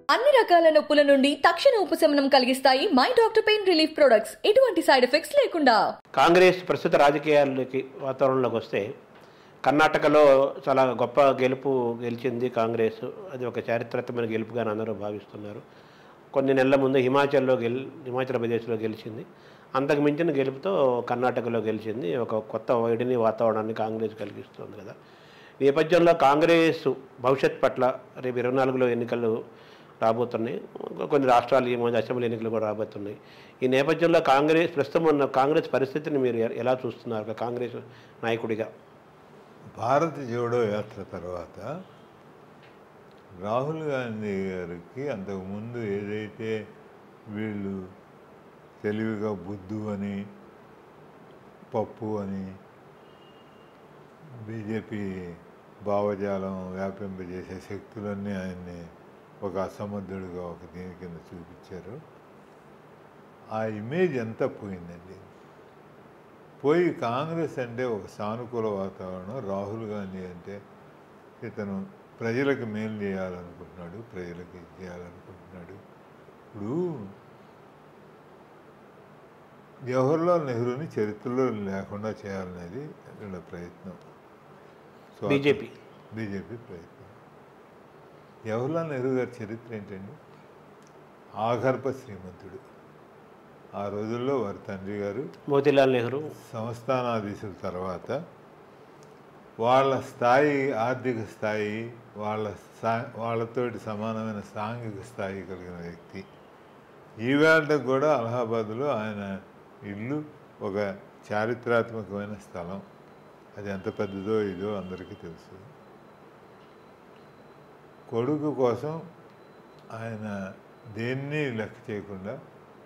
అన్ని రకాల నొప్పుల నుండి తక్షణ ఉపశమనం కలిగిస్తాయి my doctor pain relief products ఎటువంటి సైడ్ ఎఫెక్ట్స్ లేకుండా కాంగ్రెస్ ప్రస్తుత రాజకీయాలకి వాతావరణంలోకి వస్తే కర్ణాటకలో చాలా గొప్ప గెలుపు గెలిచింది కాంగ్రెస్ అది ఒక చారిత్రాత్మక గెలుపుగా అందరూ భావిస్తున్నారు కొన్ని నెలల ముందు హిమాచల్లో గెల్ హిమాచల్ ప్రదేశ్లో గెలిచింది అంతకు మించిన గెలుపుతో కర్ణాటకలో గెలిచింది ఒక కొత్త వైడిని వాతావరణాన్ని కాంగ్రెస్ కలిగిస్తుంది కదా ఈ నేపథ్యంలో కాంగ్రెస్ భవిష్యత్ పట్ల రేపు ఇరవై నాలుగులో ఎన్నికలు రాబోతున్నాయి కొన్ని రాష్ట్రాలు ఈ మధ్య అసెంబ్లీ ఎన్నికలు కూడా రాబోతున్నాయి ఈ నేపథ్యంలో కాంగ్రెస్ ప్రస్తుతం ఉన్న కాంగ్రెస్ పరిస్థితిని మీరు ఎ- ఎలా చూస్తున్నారు ఒక కాంగ్రెస్ నాయకుడిగా భారత్ జోడో యాత్ర తర్వాత రాహుల్ గాంధీ గారికి అంతకుముందు ఏదైతే వీళ్ళు తెలివిగా బుద్ధు అని పప్పు అని బీజేపీ భావజాలం వ్యాపింపజేసే శక్తులన్నీ ఆయన్ని ఒక అసమర్థుడిగా ఒక దీని కింద చూపించారు ఆ ఇమేజ్ అంతా పోయిందండి పోయి కాంగ్రెస్ అంటే ఒక సానుకూల వాతావరణం రాహుల్ గాంధీ అంటే ఇతను ప్రజలకు మేలు చేయాలనుకుంటున్నాడు ప్రజలకు ఇది చేయాలనుకుంటున్నాడు ఇప్పుడు జవహర్లాల్ నెహ్రూని చరిత్రలో లేకుండా చేయాలనేది వీళ్ళ ప్రయత్నం సో బీజేపీ బీజేపీ ప్రయత్నం జవహర్లాల్ నెహ్రూ గారి చరిత్ర ఏంటండి ఆగర్భ శ్రీమంతుడు ఆ రోజుల్లో వారి తండ్రి గారు మోతీలాల్ నెహ్రూ సంస్థానాధీశుల తర్వాత వాళ్ళ స్థాయి ఆర్థిక స్థాయి వాళ్ళ సా వాళ్ళతోటి సమానమైన సాంఘిక స్థాయి కలిగిన వ్యక్తి ఈవేళ కూడా అలహాబాద్లో ఆయన ఇల్లు ఒక చారిత్రాత్మకమైన స్థలం అది ఎంత పెద్దదో ఇదో అందరికీ తెలుసు కొడుకు కోసం ఆయన దేన్ని లెక్క చేయకుండా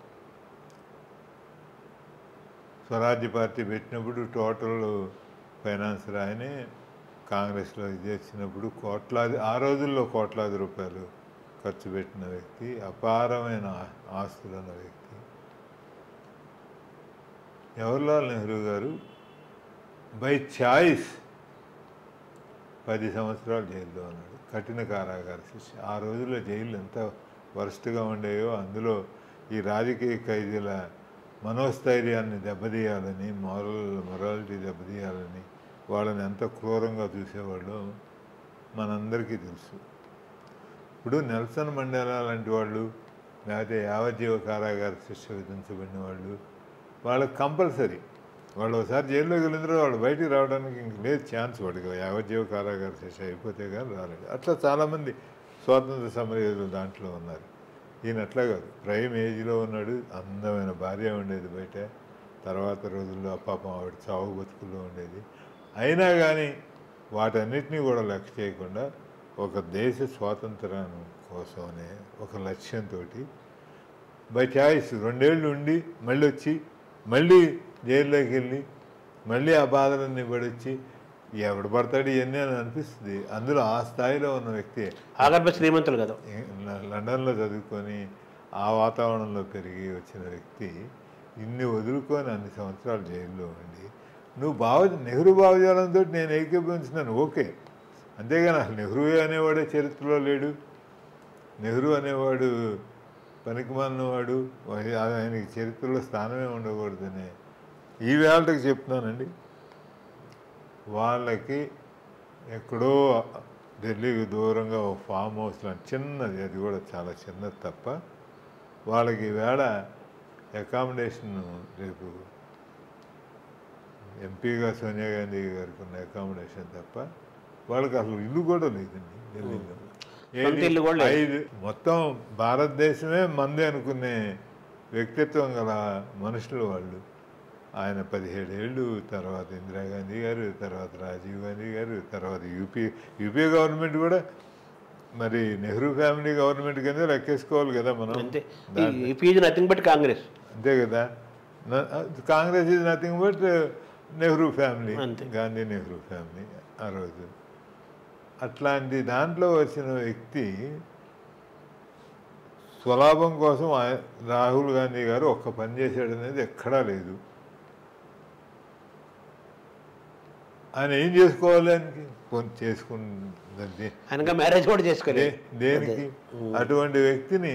స్వరాజ్య పార్టీ పెట్టినప్పుడు టోటల్ ఫైనాన్సర్ ఆయనే కాంగ్రెస్లో ఇది వచ్చినప్పుడు కోట్లాది ఆ రోజుల్లో కోట్లాది రూపాయలు ఖర్చు పెట్టిన వ్యక్తి అపారమైన ఆ- ఆస్తులు ఉన్న వ్యక్తి జవహర్లాల్ నెహ్రూ గారు బై ఛాయిస్ పది సంవత్సరాలు జైల్లో ఉన్నాడు కఠిన కారాగార శిక్ష ఆ రోజుల్లో జైలు ఎంత వరస్ట్గా ఉండేవో అందులో ఈ రాజకీయ ఖైదీల మనోస్థైర్యాన్ని దెబ్బతీయాలని మారల్ మొరాలిటీ దెబ్బతీయాలని వాళ్ళని ఎంత క్రూరంగా చూసేవాళ్ళు మనందరికీ తెలుసు ఇప్పుడు నెల్సన్ మండేలా లాంటి వాళ్ళు లేకపోతే యావజ్జీవ కారాగార శిక్ష విధించబడిన వాళ్ళు వాళ్ళకి కంపల్సరీ వాళ్ళు ఒకసారి జైల్లోకి వెళ్ళిన తర్వాత వాళ్ళు బయటికి రావడానికి ఇంక లేదు ఛాన్స్ వాడికి యావజ్జీవ కారాగార శిక్ష అయిపోతే కానీ రాలేదు అట్లా చాలామంది స్వాతంత్ర సమరయోధులు దాంట్లో ఉన్నారు ఈయన అట్లా కాదు ప్రైమ్ ఏజ్లో ఉన్నాడు అందమైన భార్య ఉండేది బయట తర్వాత రోజుల్లో పాపం ఆవిడ చావు బతుకుల్లో ఉండేది అయినా కానీ వాటన్నిటినీ కూడా లెక్క చేయకుండా ఒక దేశ స్వాతంత్రం కోసమనే ఒక లక్ష్యంతో బై చాయిస్ రెండేళ్ళు ఉండి మళ్ళీ వచ్చి మళ్ళీ జైల్లోకి వెళ్ళి మళ్ళీ ఆ బాధలన్నీ పడొచ్చి ఎవడు పడతాడు ఇవన్నీ అని అనిపిస్తుంది అందులో ఆ స్థాయిలో ఉన్న వ్యక్తి ఆగర్భ శ్రీమంతులు కదా ల- లండన్లో చదువుకొని ఆ వాతావరణంలో పెరిగి వచ్చిన వ్యక్తి ఇన్ని వదులుకొని అన్ని సంవత్సరాలు జైల్లో ఉండి నువ్వు భావ నెహ్రూ భావజాలంతో నేను ఏకీభవించినాను ఓకే అంతేగాని అసలు నెహ్రూ అనేవాడే చరిత్రలో లేడు నెహ్రూ అనేవాడు పనికిమాలినవాడు వా- ఆయనకి చరిత్రలో స్థానమే ఉండకూడదని ఈ వేళకి చెప్తున్నానండి వాళ్ళకి ఎక్కడో ఢిల్లీకి దూరంగా ఒక ఫామ్ హౌస్ లాంటి చిన్నది అది కూడా చాలా చిన్నది తప్ప వాళ్ళకి ఈవేళ అకామిడేషన్ రేపు ఎంపీగా సోనియా గాంధీ గారికి ఉన్న అకామిడేషన్ తప్ప వాళ్ళకి అసలు ఇల్లు కూడా లేదండి ఢిల్లీలో సొంత ఇల్లు కూడా లేదు. ఐదు మొత్తం భారతదేశమే మంది అనుకునే వ్యక్తిత్వం గల మనుషులు వాళ్ళు ఆయన పదిహేడు ఏళ్ళు తర్వాత ఇందిరాగాంధీ గారు తర్వాత రాజీవ్ గాంధీ గారు తర్వాత యూపీ యూపీ గవర్నమెంట్ కూడా మరి నెహ్రూ ఫ్యామిలీ గవర్నమెంట్ కింద లెక్కేసుకోవాలి కదా మనం అంతే దాన్ని. ఈ ఫీజు నథింగ్ బట్ కాంగ్రెస్ అంతే కదా న- Congress is nothing but Nehru family అంతే. గాంధీ నెహ్రూ ఫ్యామిలీ ఆ రోజు అట్లాంటి దాంట్లో వచ్చిన వ్యక్తి స్వలాభం కోసం ఆయ- రాహుల్ గాంధీ గారు ఒక్క పని చేశాడు అనేది ఎక్కడా లేదు ఆయన ఏం చేసుకోవాలి ఆయనకి కొన్ని చేసుకుంది ఆయనగా మ్యారేజ్ కూడా చేసుకోలేదు దేనికి అటువంటి వ్యక్తిని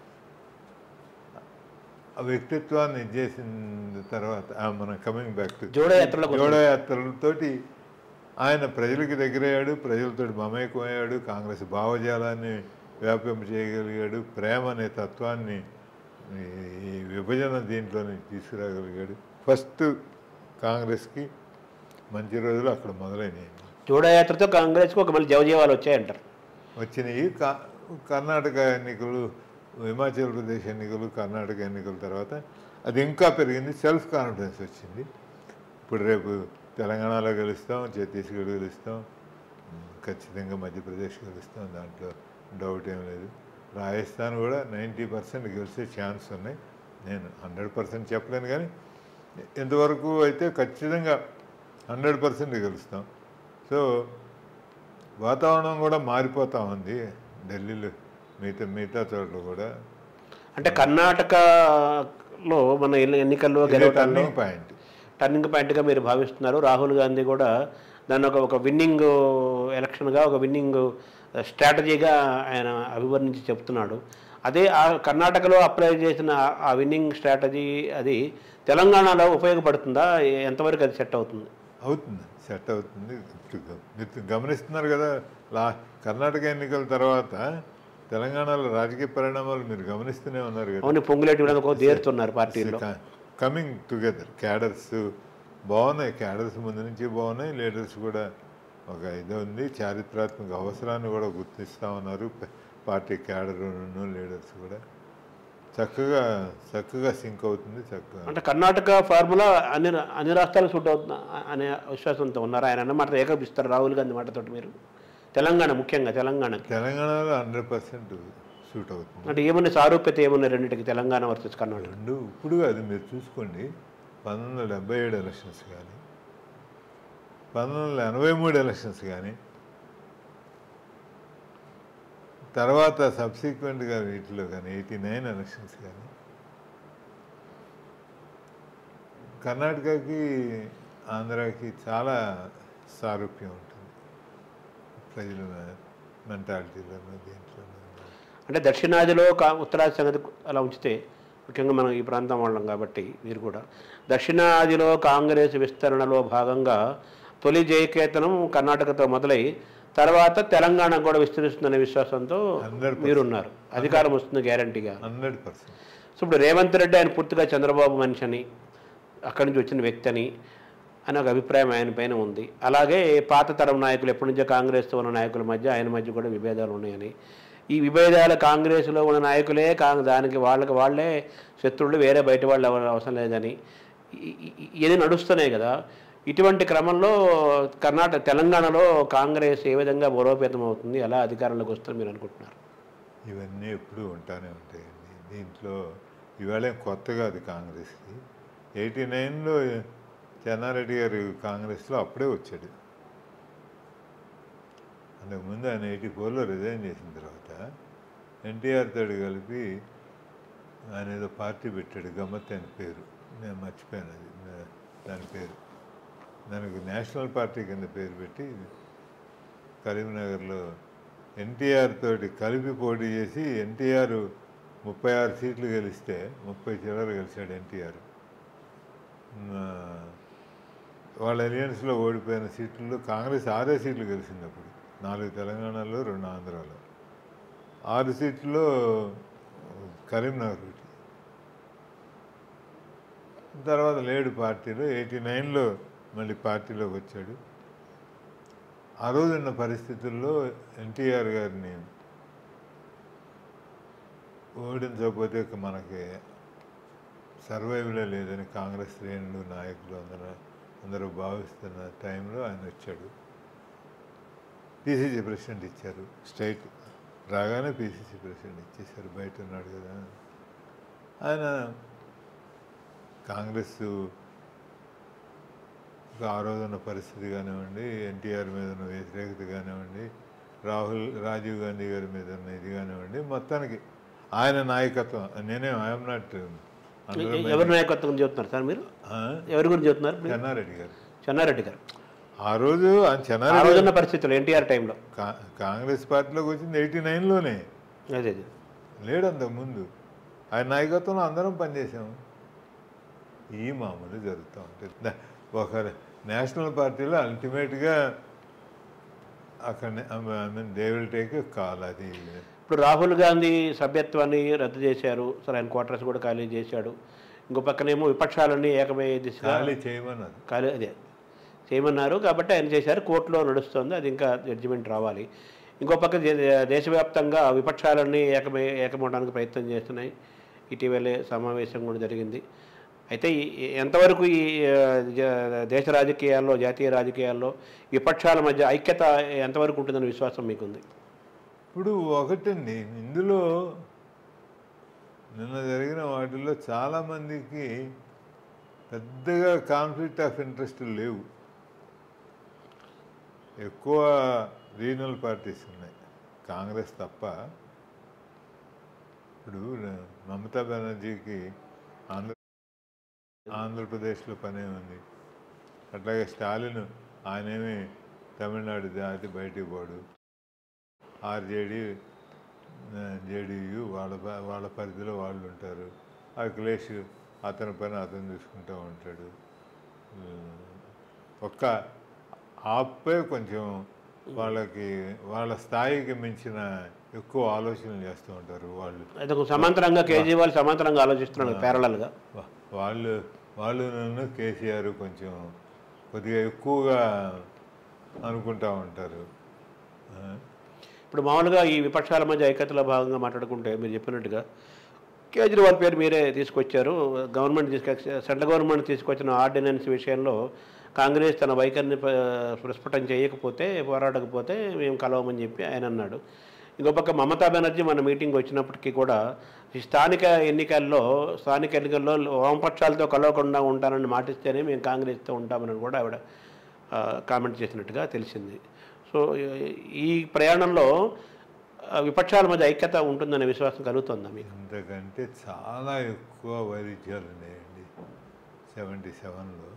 ఆ వ్యక్తిత్వాన్ని ఇది చేసిన తర్వాత ఆ, మనం కమింగ్ బ్యాక్ టు జోడయాత్రలోకి వస్తాం. జోడయాత్రలతోటి ఆయన ప్రజలకి దగ్గరయ్యాడు ప్రజలతో మమేకమయ్యాడు కాంగ్రెస్ భావజాలాన్ని వ్యాపింప చేయగలిగాడు ప్రేమ అనే తత్వాన్ని ఈ విభజన దీంట్లోని తీసుకురాగలిగాడు ఫస్ట్ కాంగ్రెస్కి మంచి రోజులు అక్కడ మొదలైనవి జోడయాత్రతో కాంగ్రెస్కి ఒక మళ్ళీ జవజీవాలు వచ్చాయంటారు వచ్చినాయి కా- కర్ణాటక ఎన్నికలు హిమాచల్ ప్రదేశ్ ఎన్నికలు కర్ణాటక ఎన్నికల తర్వాత అది ఇంకా పెరిగింది సెల్ఫ్ కాన్ఫిడెన్స్ వచ్చింది ఇప్పుడు రేపు తెలంగాణలో గెలుస్తాం ఛత్తీస్గఢ్ గెలుస్తాం ఉమ్, ఖచ్చితంగా మధ్యప్రదేశ్ గెలుస్తాం దాంట్లో డౌట్ ఏం లేదు రాజస్థాన్ కూడా నైంటీ పర్సెంట్ గెలిచే ఛాన్స్ ఉన్నాయి నేను హండ్రెడ్ పర్సెంట్ చెప్పలేను కానీ ఇంతవరకు అయితే ఖచ్చితంగా హండ్రెడ్ పర్సెంట్ గెలుస్తాం సో వాతావరణం కూడా మారిపోతా ఉంది ఢిల్లీలో మిగతా మిగతా చోట్ల కూడా అంటే కర్ణాటకలో మన ఎన్ని- ఎన్నికల్లో గెలవడంలో టర్నింగ్ పాయింట్ టర్నింగ్ పాయింట్గా మీరు భావిస్తున్నారు రాహుల్ గాంధీ కూడా దాన్ని ఒక ఒక విన్నింగ్ ఎలక్షన్గా ఒక విన్నింగ్ స్ట్రాటజీగా ఆయన అభివర్ణించి చెప్తున్నాడు అదే ఆ కర్ణాటకలో అప్లై చేసిన ఆ- ఆ విన్నింగ్ స్ట్రాటజీ అది తెలంగాణలో ఉపయోగపడుతుందా ఎంతవరకు అది సెట్ అవుతుంది అవుతుంది సెట్ అవుతుంది మీరు గమనిస్తున్నారు కదా లా కర్ణాటక ఎన్నికల తర్వాత తెలంగాణలో రాజకీయ పరిణామాలు మీరు గమనిస్తూనే ఉన్నారు కదా అవును పొంగులేటి కూడా ఒక దేరుతున్నారు పార్టీలో కమింగ్ టుగెదర్ క్యాడర్స్ బాగున్నాయి క్యాడర్స్ ముందు నుంచి బాగున్నాయి లీడర్స్ కూడా ఒక ఇది ఉంది చారిత్రాత్మక అవసరాన్ని కూడా గుర్తిస్తూ ఉన్నారు ప- పార్టీ క్యాడర్ లీడర్స్ కూడా చక్కగా చక్కగా సింక్ అవుతుంది చక్కగా అంటే కర్ణాటక ఫార్ములా అన్ని అన్ని రాష్ట్రాలకు సూట్ అవుతుంది అనే విశ్వాసంతో ఉన్నారు ఆయన అన్నమాట ఏకపిస్తారు రాహుల్ గాంధీ మాటతోటి మీరు తెలంగాణ ముఖ్యంగా తెలంగాణకి తెలంగాణలో హండ్రెడ్ పర్సెంట్ సూట్ అవుతుంది అంటే ఏమున్నాయి సారూప్యత ఏమున్నాయి రెండింటికి తెలంగాణ వర్సెస్ కర్ణాటక రెండు ఇప్పుడు అది మీరు చూసుకోండి పంతొమ్మిది వందల డెబ్బై ఏడు ఎలక్షన్స్ కానీ పంతొమ్మిది వందల ఎనభై మూడు ఎలక్షన్స్ కానీ తర్వాత సబ్సిక్వెంట్గా వీటిలో కానీ ఎయిటీ నైన్ ఎలక్షన్స్ కానీ కర్ణాటకకి ఆంధ్రాకి చాలా సారూప్యం ఉంటుంది ప్రజల మెంటాలిటీలోనూ దీంట్లోనూ అంటే దక్షిణాదిలో కా ఉత్తరాది సంగతి అలా ఉంచితే ముఖ్యంగా మనం ఈ ప్రాంతం వాళ్ళం కాబట్టి మీరు కూడా దక్షిణాదిలో కాంగ్రెస్ విస్తరణలో భాగంగా తొలి జయకేతనం కర్ణాటకతో మొదలై తర్వాత తెలంగాణ కూడా విస్తరిస్తుందనే విశ్వాసంతో 100%. మీరున్నారు అధికారం వస్తుంది గ్యారంటీగా హండ్రెడ్ పర్సెంట్ సో ఇప్పుడు రేవంత్ రెడ్డి ఆయన పూర్తిగా చంద్రబాబు మనిషి అని అక్కడి నుంచి వచ్చిన వ్యక్తి అని అని ఒక అభిప్రాయం ఆయన పైన ఉంది అలాగే పాత తరం నాయకులు ఎప్పటి నుంచో కాంగ్రెస్తో ఉన్న నాయకుల మధ్య ఆయన మధ్య కూడా విభేదాలు ఉన్నాయని ఈ విభేదాలు కాంగ్రెస్లో ఉన్న నాయకులే కా దానికి వాళ్ళకి వాళ్ళే శత్రువులు వేరే బయట వాళ్ళు ఎవరు అవసరం లేదని ఈ- ఈ- ఈ- ఇవన్నీ నడుస్తున్నాయి కదా ఇటువంటి క్రమంలో కర్ణాటక తెలంగాణలో కాంగ్రెస్ ఏ విధంగా బలోపేతం అవుతుంది ఎలా అధికారంలోకి వస్తుందని మీరు అనుకుంటున్నారు ఇవన్నీ ఎప్పుడూ ఉంటానే ఉంటాయండి దీంట్లో ఇవాళ కొత్తగా అది కాంగ్రెస్కి ఎయిటీ నైన్లో చెన్నారెడ్డి గారు కాంగ్రెస్లో అప్పుడే వచ్చాడు అంతకుముందు ఆయన ఎయిటీ ఫోర్లో రిజైన్ చేసిన తర్వాత ఎన్టీఆర్ తోడు కలిపి ఆయన ఏదో పార్టీ పెట్టాడు గమ్మత్ అని పేరు నేను మర్చిపోయాను అది నా- దాని పేరు దానికి నేషనల్ పార్టీ కింద పేరు పెట్టి కరీంనగర్లో ఎన్టీఆర్ తోటి కలిపి పోటీ చేసి ఎన్టీఆర్ ముప్పై ఆరు సీట్లు గెలిస్తే ముప్పై చిల్లర గెలిచాడు ఎన్టీఆర్ వాళ్ళ అలయన్స్లో ఓడిపోయిన సీట్లలో కాంగ్రెస్ ఆరే సీట్లు గెలిచింది అప్పుడు నాలుగు తెలంగాణలో రెండు ఆంధ్రాలో ఆరు సీట్లలో కరీంనగర్ ఒకటి తర్వాత లేడు పార్టీలో ఎయిటీ నైన్లో మళ్ళీ పార్టీలోకి వచ్చాడు ఆ రోజున్న పరిస్థితుల్లో ఎన్టీఆర్ గారిని ఓడించకపోతే ఇక మనకి సర్వైవ్లే లేదని కాంగ్రెస్ శ్రేణులు నాయకులు అందరూ అందరూ భావిస్తున్న టైంలో ఆయన వచ్చాడు పిసిసి ప్రెసిడెంట్ ఇచ్చారు స్టేట్ రాగానే పిసిసి ప్రెసిడెంట్ ఇచ్చేశారు బయట ఉన్నాడు కదా ఆయన కాంగ్రెస్ ఆ రోజున్న పరిస్థితి కానివ్వండి ఎన్టీఆర్ మీద ఉన్న వ్యతిరేకత కానివ్వండి రాహుల్ రాజీవ్ గాంధీ గారి మీద ఉన్న ఇది కానివ్వండి మొత్తానికి ఆయన నాయకత్వం నేనే ఐఎమ్ నాట్ ఎవరి నాయకత్వం గురించి చెప్తున్నారు సార్ మీరు ఎవరి గురించి చెప్తున్నారు మీరు? చెన్నారెడ్డి గారు చెన్నారెడ్డి గారు ఆ రోజు ఆయన ఆ చెన్నారెడ్డి రోజున్న పరిస్థితులు ఎన్టీఆర్ టైంలో కా- కాంగ్రెస్ పార్టీలోకి వచ్చింది ఎయిటీ నైన్లోనే అదే అదే లేడు అంతకుముందు ఆయన నాయకత్వంలో అందరం పనిచేసాము ఈ మామూలు జరుగుతూ ఉంటుంది ద- ఒక నేషనల్ పార్టీలో అల్టిమేట్గా అక్కడ I mean they will take call అది ఇప్పుడు రాహుల్ గాంధీ సభ్యత్వాన్ని రద్దు చేశారు సరే ఆయన క్వార్టర్స్ కూడా ఖాళీ చేశాడు ఇంకో పక్కనేమో విపక్షాలన్నీ ఏకమయ్యే దిశగా ఖాళీ చేయమన్నారు ఖాళీ అదే చేయమన్నారు కాబట్టి ఆయన చేశారు కోర్టులో నడుస్తుంది అది ఇంకా జడ్జిమెంట్ రావాలి ఇంకో పక్క దే- దేశవ్యాప్తంగా విపక్షాలన్నీ ఏకమై ఏకమవడానికి ప్రయత్నం చేస్తున్నాయి ఇటీవలే సమావేశం కూడా జరిగింది అయితే ఈ- ఈ- ఎంతవరకు ఈ ఆ, జ- దేశ రాజకీయాల్లో జాతీయ రాజకీయాల్లో విపక్షాల మధ్య ఐక్యత ఎంతవరకు ఉంటుందనే విశ్వాసం మీకుంది ఇప్పుడు ఒకటండి ఇందులో నిన్న జరిగిన వాటిల్లో చాలామందికి పెద్దగా కాన్ఫ్లిక్ట్ ఆఫ్ ఇంట్రెస్ట్ లేవు ఎక్కువ రీజనల్ పార్టీస్ ఉన్నాయి కాంగ్రెస్ తప్ప ఇప్పుడు మమతా బెనర్జీకి ఆంధ్ర ఆంధ్రప్రదేశ్లో పనే ఉంది అట్లాగే స్టాలిన్ ఆయనేమి తమిళనాడు దాటి బయటికి పోడు ఆర్జేడి జేడీయు వాళ్ళ ప- వాళ్ళ పరిధిలో వాళ్ళు ఉంటారు అఖిలేష్ అతని పని అతను చూసుకుంటూ ఉంటాడు ఉమ్, ఒక్క ఆపే కొంచెం వాళ్ళకి వాళ్ళ స్థాయికి మించిన ఎక్కువ ఆలోచనలు చేస్తూ ఉంటారు వాళ్ళు అయితే ఒక సమాంతరంగా కేజ్రీవాల్ సమాంతరంగా ఆలోచిస్తున్నాడు ప్యారలల్గా వా- వాళ్ళు వాళ్ళు నన్ను కేసీఆర్ కొంచెం కొద్దిగా ఎక్కువగా అనుకుంటా ఉంటారు ఆ, ఇప్పుడు మామూలుగా ఈ విపక్షాల మధ్య ఐక్యతలో భాగంగా మాట్లాడుకుంటే మీరు చెప్పినట్టుగా కేజ్రీవాల్ పేరు మీరే తీసుకొచ్చారు గవర్నమెంట్ తీసుకొ సెంట్రల్ గవర్నమెంట్ తీసుకొచ్చిన ఆర్డినెన్స్ విషయంలో కాంగ్రెస్ తన వైఖరిని ప- ప్రస్ఫుటం చేయకపోతే పోరాడకపోతే మేము కలవమని చెప్పి ఆయన అన్నాడు ఇంకో పక్క మమతా బెనర్జీ మన మీటింగ్ వచ్చినప్పటికీ కూడా ఈ స్థానిక ఎన్నికల్లో స్థానిక ఎన్నికల్లో వామపక్షాలతో కలవకుండా ఉంటానని మాటిస్తేనే మేము కాంగ్రెస్తో ఉంటామని కూడా ఆవిడ ఆ, కామెంట్ చేసినట్టుగా తెలిసింది సో ఈ- ఈ ప్రయాణంలో ఆ, విపక్షాల మధ్య ఐక్యత ఉంటుందనే విశ్వాసం కలుగుతుందా మీకు ఇంతకంటే చాలా ఎక్కువ వైరుధ్యాలు ఉన్నాయండి సెవెంటీ సెవెన్లో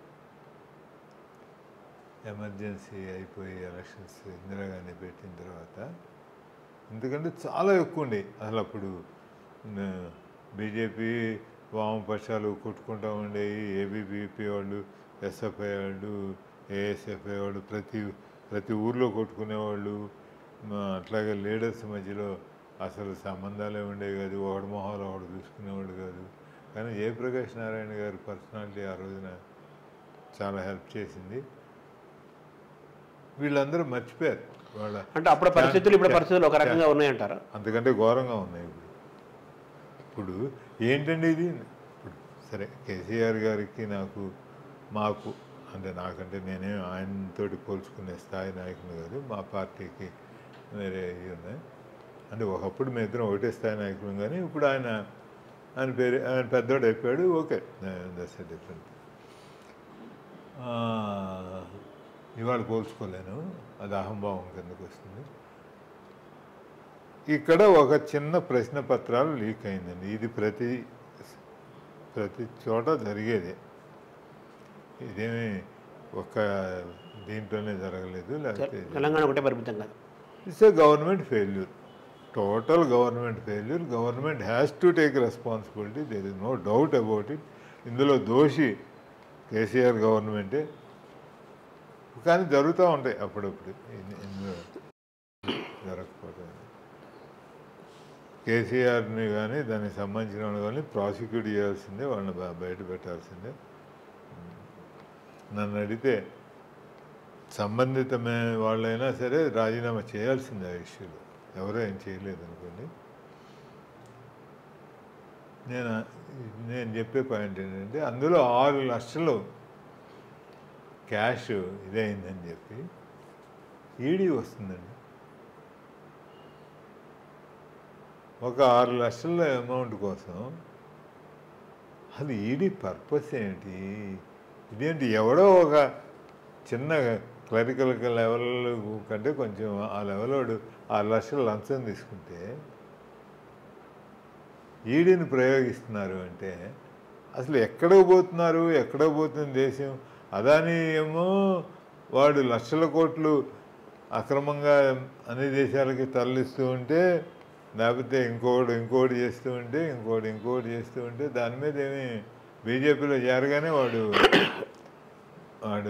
ఎమర్జెన్సీ అయిపోయి ఎలక్షన్స్ ఇందిరాగాంధీ పెట్టిన తర్వాత ఎందుకంటే చాలా ఎక్కువ ఉండే అసలు అప్పుడు బీజేపీ వామపక్షాలు కొట్టుకుంటూ ఉండేవి ఏబీపీపీ వాళ్ళు ఎస్ఎఫ్ఐ వాళ్ళు ఏఎస్ఎఫ్ఐ వాళ్ళు ప్రతి ప్రతి ఊర్లో కొట్టుకునేవాళ్ళు మా అట్లాగే లీడర్స్ మధ్యలో అసలు సంబంధాలే ఉండేవి కాదు ఒకటి మొహాలు ఒకటి చూసుకునేవాడు కాదు కానీ జయప్రకాష్ నారాయణ గారి పర్సనాలిటీ ఆ రోజున చాలా హెల్ప్ చేసింది వీళ్ళందరూ మర్చిపోయారు వాళ్ళ అంటే అప్పుడు పరిస్థితులు ఇప్పుడు పరిస్థితులు ఒక రకంగా ఉన్నాయంటారా అంతకంటే ఘోరంగా ఉన్నాయి ఇప్పుడు ఇప్పుడు ఏంటండి ఇది ఇప్పుడు సరే కేసీఆర్ గారికి నాకు మాకు అంటే నాకంటే నేనేం ఆయనతోటి పోల్చుకునే స్థాయి నాయకుని కాదు మా పార్టీకి వేరే ఇవి ఉన్నాయి అంటే ఒకప్పుడు మేము ఇద్దరం ఒకటే స్థాయి నాయకులు కానీ ఇప్పుడు ఆయన ఆయన పేరు ఆయన పెద్దోడు అయిపోయాడు ఓకే దట్స్ డిఫరెంట్ ఇవాళ పోల్చుకోలేను అది అహంభావం కిందకు వస్తుంది ఇక్కడ ఒక చిన్న ప్రశ్న పత్రాలు లీక్ అయిందండి ఇది ప్రతి ప్రతి చోట జరిగేదే ఇదేమి ఒక దీంట్లోనే జరగలేదు లేకపోతే తెలంగాణ ఒకటే పరిమితం కాదు it's a government failure total government failure government has to take responsibility there is no doubt about it ఇందులో దోషి కేసీఆర్ గవర్నమెంటే కానీ జరుగుతూ ఉంటాయి అప్పుడప్పుడు ఇన్- ఇందులో జరగకపోవడం కేసీఆర్ని కానీ దానికి సంబంధించిన వాళ్ళు కానీ ప్రాసిక్యూట్ చేయాల్సిందే వాళ్ళని బ- బయట పెట్టాల్సిందే నన్ను అడిగితే సంబంధితమే వాళ్ళైనా సరే రాజీనామా చేయాల్సిందే ఆ ఇష్యూలో ఎవరో ఏం చేయలేదు అనుకోండి నేను నేను చెప్పే పాయింట్ ఏంటంటే అందులో ఆరు లక్షలు క్యాష్ ఇదైందని చెప్పి ఈడీ వస్తుందండి ఒక ఆరు లక్షల అమౌంట్ కోసం అది ఈడీ పర్పస్ ఏంటి ఇదేంటి ఎవడో ఒక చిన్న క్లరికల్ లెవెల్ కంటే కొంచెం ఆ లెవెల్ వాడు ఆరు లక్షలు లంచం తీసుకుంటే ఈడీని ప్రయోగిస్తున్నారు అంటే అసలు ఎక్కడికి పోతున్నారు ఎక్కడికి పోతుంది దేశం అదాని ఏమో వాడు లక్షల కోట్లు అక్రమంగా అన్ని దేశాలకి తరలిస్తూ ఉంటే లేకపోతే ఇంకోటి ఇంకోటి చేస్తూ ఉంటే ఇంకోటి ఇంకోటి చేస్తూ ఉంటే దాని మీద ఏమి బీజేపీలో చేరగానే వాడు వాడు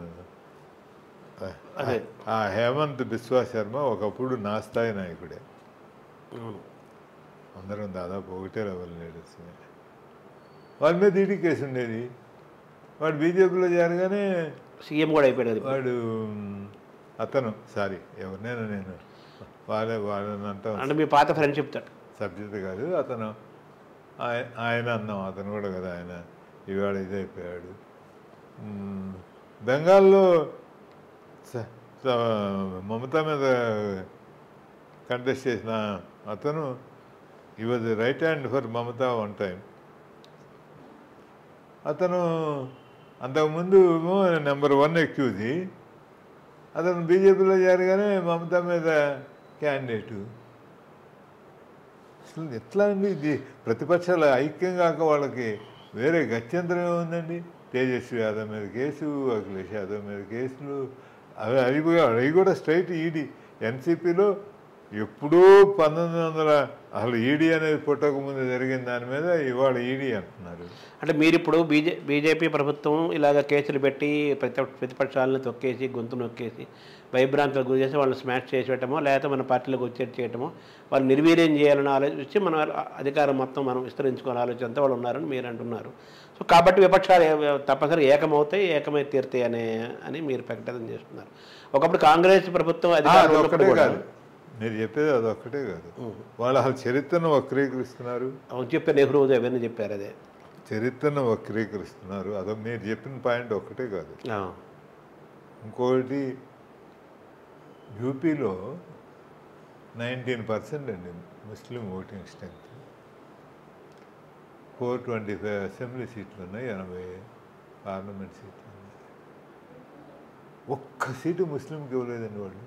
అదే. ఆ హేమంత్ బిశ్వా శర్మ ఒకప్పుడు నా స్థాయి నాయకుడే అవును. అందరం దాదాపు ఒకటే లెవెల్ లీడర్స్ వాడి మీద ఈడీ కేసు ఉండేది వాడు బీజేపీలో చేరగానే సీఎం కూడా అయిపోయాడు కదా. వాడు మ్, అతను సారీ ఎవరినైనా నేను వాళ్ళే వాళ్ళని అంటాం అంటే మీ పాత ఫ్రెండ్ చెప్తాడు సబ్జెక్ట్ కాదు అతను ఆయ- ఆయన అన్నాం అతను కూడా కదా ఆయన ఇవాళ ఇదైపోయాడు మ్, బెంగాల్లో స- స- మమతా మీద కంటెస్ట్ చేసిన అతను ఈ was right hand for Mamata one time అతను అంతకుముందు ఏమో నెంబర్ వన్ ఎక్యూజీ అతను బీజేపీలో చేరగానే మమతా మీద క్యాండిడేటు అసలు ఎట్లా అండి ఇది ప్రతిపక్షాలు ఐక్యం కాక వాళ్ళకి వేరే గత్యంతరం ఏముందండి తేజస్వి యాదవ్ మీద కేసు అఖిలేష్ యాదవ్ మీద కేసులు అవి అవి కూడా- అవి కూడా స్ట్రైట్ ఈడీ ఎన్సీపీలో ఎప్పుడూ పంతొమ్మిది వందల అసలు ఈడీ అనేది పుట్టక ముందు జరిగిన దాని మీద ఇవాళ ఈడీ అంటున్నారు అంటే మీరు ఇప్పుడు బీజే బీజేపీ ప్రభుత్వం ఇలాగ కేసులు పెట్టి ప్రతి ప్రతిపక్షాలను తొక్కేసి గొంతు నొక్కేసి భయభ్రాంతులకు గురి చేసి వాళ్ళని స్మాష్ చేసి పెట్టమో లేకపోతే మన పార్టీలకు వచ్చేది చేయటమో వాళ్ళు నిర్వీర్యం చేయాలని ఆలోచించి మనం అధికారం మొత్తం మనం విస్తరించుకోవాలని ఆలోచనతో వాళ్ళు ఉన్నారని మీరు అంటున్నారు సో కాబట్టి విపక్షాలు ఏ- తప్పనిసరి ఏకమవుతాయి ఏకమై తీరుతాయి అనే అని మీరు ప్రకటన చేస్తున్నారు ఒకప్పుడు కాంగ్రెస్ ప్రభుత్వం ఆ, అధికారంలో అదొక్కటే ఉన్నప్పుడు కూడా కాదు మీరు చెప్పేది అదొక్కటే కాదు వాళ్ళు అసలు చరిత్రను వక్రీకరిస్తున్నారు అవును చెప్పే నెహ్రూ అవన్నీ చెప్పారు అదే చరిత్రను వక్రీకరిస్తున్నారు అదో మీరు చెప్పిన పాయింట్ ఒక్కటే కాదు ఆ, ఇంకోటి యూపీలో నైన్టీన్ పర్సెంట్ అండి Muslim voting strength four twenty five assembly సీట్లు ఉన్నాయి ఎనభై పార్లమెంట్ సీట్లు ఉన్నాయి ఒక్క సీటు ముస్లింకి ఇవ్వలేదండి వాళ్ళు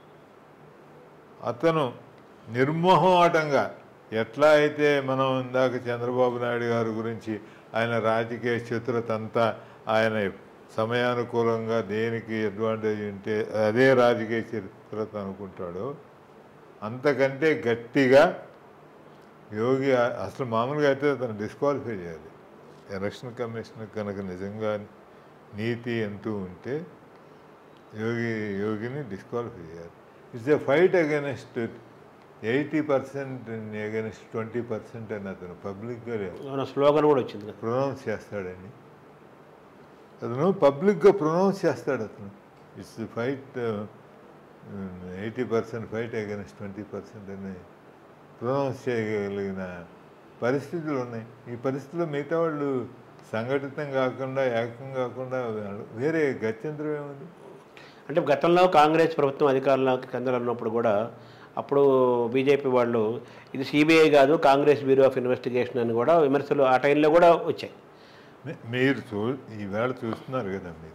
అతను నిర్మోహమాటంగా ఎట్లా అయితే మనం ఇందాక చంద్రబాబు నాయుడు గారి గురించి ఆయన రాజకీయ చతురత అంతా ఆయన సమయానుకూలంగా దేనికి అడ్వాంటేజ్ ఉంటే అదే రాజకీయ చరిత్రత అనుకుంటాడో అంతకంటే గట్టిగా యోగి ఆ- అసలు మామూలుగా అయితే అతను డిస్క్వాలిఫై చేయాలి ఎలక్షన్ కమిషన్ కనుక నిజంగా నీతి అంటూ ఉంటే యోగి యోగిని డిస్క్వాలిఫై చేయాలి it's a fight against eighty percent against twenty percent అని అతను పబ్లిక్గా ఏమైనా స్లోగన్ కూడా వచ్చింది కదా ప్రొనౌన్స్ చేస్తాడండి అతను పబ్లిక్గా ప్రొనౌన్స్ చేస్తాడు అతను it's fight eighty percent fight against twenty percent అని ప్రొనౌన్స్ చేయగలిగిన పరిస్థితులు ఉన్నాయి ఈ పరిస్థితుల్లో మిగతా వాళ్ళు సంఘటితం కాకుండా ఏకం కాకుండా వేరే గత్యంతరం ఏముంది అంటే గతంలో కాంగ్రెస్ ప్రభుత్వం అధికారంలోకి కేంద్రంలో ఉన్నప్పుడు కూడా అప్పుడు బీజేపీ వాళ్ళు ఇది సిబిఐ కాదు కాంగ్రెస్ బ్యూరో ఆఫ్ ఇన్వెస్టిగేషన్ అని కూడా విమర్శలు ఆ టైంలో కూడా వచ్చాయి మీ- మీరు చూ ఈవేళ చూస్తున్నారు కదా మీరు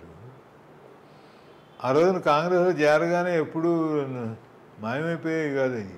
ఆ రోజున కాంగ్రెస్లో చేరగానే ఎప్పుడు మాయమైపోయాయి కాదు అవి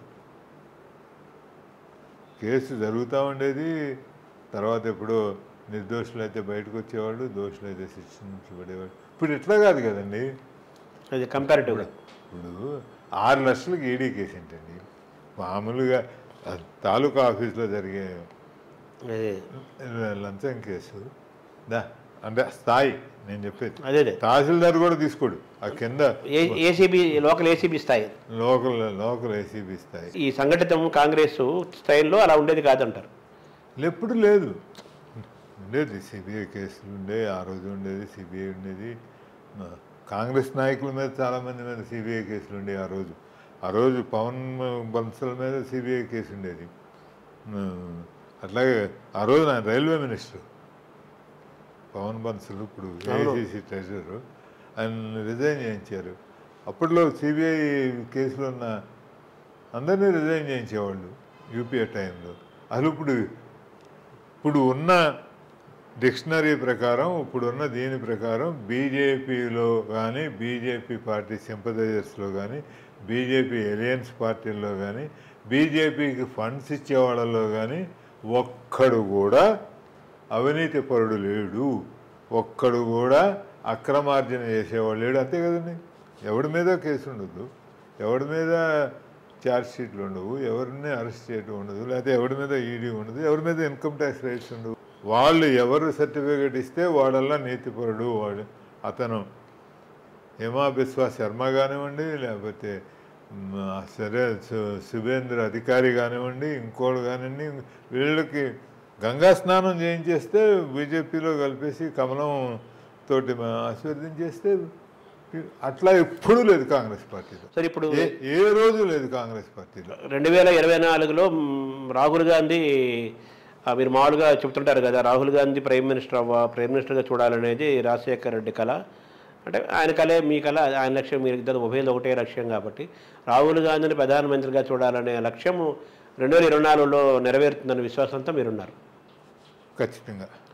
కేసు జరుగుతూ ఉండేది తర్వాత ఎప్పుడో నిర్దోషులు అయితే బయటకు వచ్చేవాళ్ళు దోషులు అయితే శిక్షించబడేవాళ్ళు ఇప్పుడు ఇట్లా కాదు కదండి అది కంపారిటివ్గా ఇప్పుడు ఆరు లక్షలకు ఈడీ కేసు ఏంటండి మామూలుగా ఆ తాలూకా ఆఫీస్లో జరిగే అదే లంచం కేసు దా అంటే స్థాయి నేను చెప్పేది అదే అదే తహసీల్దార్ కూడా తీసుకోడు ఆ కింద ఏసీబీ లోకల్ ఏసీబీ స్థాయి లోకల్ లోకల్ ఏసీబీ స్థాయి ఈ సంఘటితం కాంగ్రెస్ స్థాయిలో అలా ఉండేది కాదంటారు ఎప్పుడు లేదు ఉండేది సిబిఐ కేసులు ఉండే ఆ రోజు ఉండేది సిబిఐ ఉండేది ఆ, కాంగ్రెస్ నాయకుల మీద చాలామంది మీద సిబిఐ కేసులు ఉండేవి ఆ రోజు ఆ రోజు పవన్ బన్సల్ మీద సిబిఐ కేసు ఉండేది ఆ, అట్లాగే ఆ రోజు ఆయన రైల్వే మినిస్టర్ పవన్ బన్సల్ ఇప్పుడు ఏఐసిసి ట్రెజరర్ ఆయన రిజైన్ చేయించారు అప్పట్లో సిబిఐ కేసులో ఉన్న అందరినీ రిజైన్ చేయించేవాళ్ళు యూపీఏ టైంలో అసలు ఇప్పుడు ఇప్పుడు ఉన్న డిక్షనరీ ప్రకారం ఇప్పుడున్న దీని ప్రకారం బీజేపీలో కానీ బీజేపీ పార్టీ సింపథైజర్స్లో కానీ బీజేపీ ఎలియన్స్ పార్టీల్లో కానీ బీజేపీకి ఫండ్స్ ఇచ్చే వాళ్ళలో కానీ ఒక్కడు కూడా అవినీతి పరుడు లేడు ఒక్కడు కూడా అక్రమార్జన చేసేవాళ్ళు లేడు అంతే కదండి ఎవడి మీద కేసు ఉండదు ఎవడి మీద ఛార్జ్ షీట్లు ఉండవు ఎవరిని అరెస్ట్ చేయడం ఉండదు లేకపోతే ఎవడి మీద ఈడీ ఉండదు ఎవరి మీద ఇన్కమ్ ట్యాక్స్ రైట్స్ ఉండవు వాళ్ళు ఎవరు సర్టిఫికేట్ ఇస్తే వాడల్లా నీతిపరుడు వాడు అతను హేమా బిస్వా శర్మ కానివ్వండి లేకపోతే మ్, సరే సు- శుభేంద్ర అధికారి కానివ్వండి ఇంకోడు కానివ్వండి వీళ్ళకి గంగా స్నానం చేయించేస్తే బీజేపీలో కలిపేసి కమలం తోటి మా ఆశీర్వదించేస్తే అట్లా ఎప్పుడూ లేదు కాంగ్రెస్ పార్టీలో సార్ ఇప్పుడు ఏ ఏ రోజు లేదు కాంగ్రెస్ పార్టీలో రెండు వేల ఇరవై నాలుగులో మ్, రాహుల్ గాంధీ ఆ, మీరు మామూలుగా చెప్తుంటారు కదా రాహుల్ గాంధీ ప్రైమ్ మినిస్టర్ అవ్వ ప్రైమ్ మినిస్టర్గా చూడాలనేది రాజశేఖర రెడ్డి కళ అంటే ఆయన కళే మీ కళ ఆయన లక్ష్యం మీరు ఇద్దరు ఉభయలు ఒకటే లక్ష్యం కాబట్టి రాహుల్ గాంధీని ప్రధానమంత్రిగా చూడాలనే లక్ష్యం రెండు వేల ఇరవై నాలుగులో నెరవేరుతుందన్న విశ్వాసంతో మీరున్నారు ఖచ్చితంగా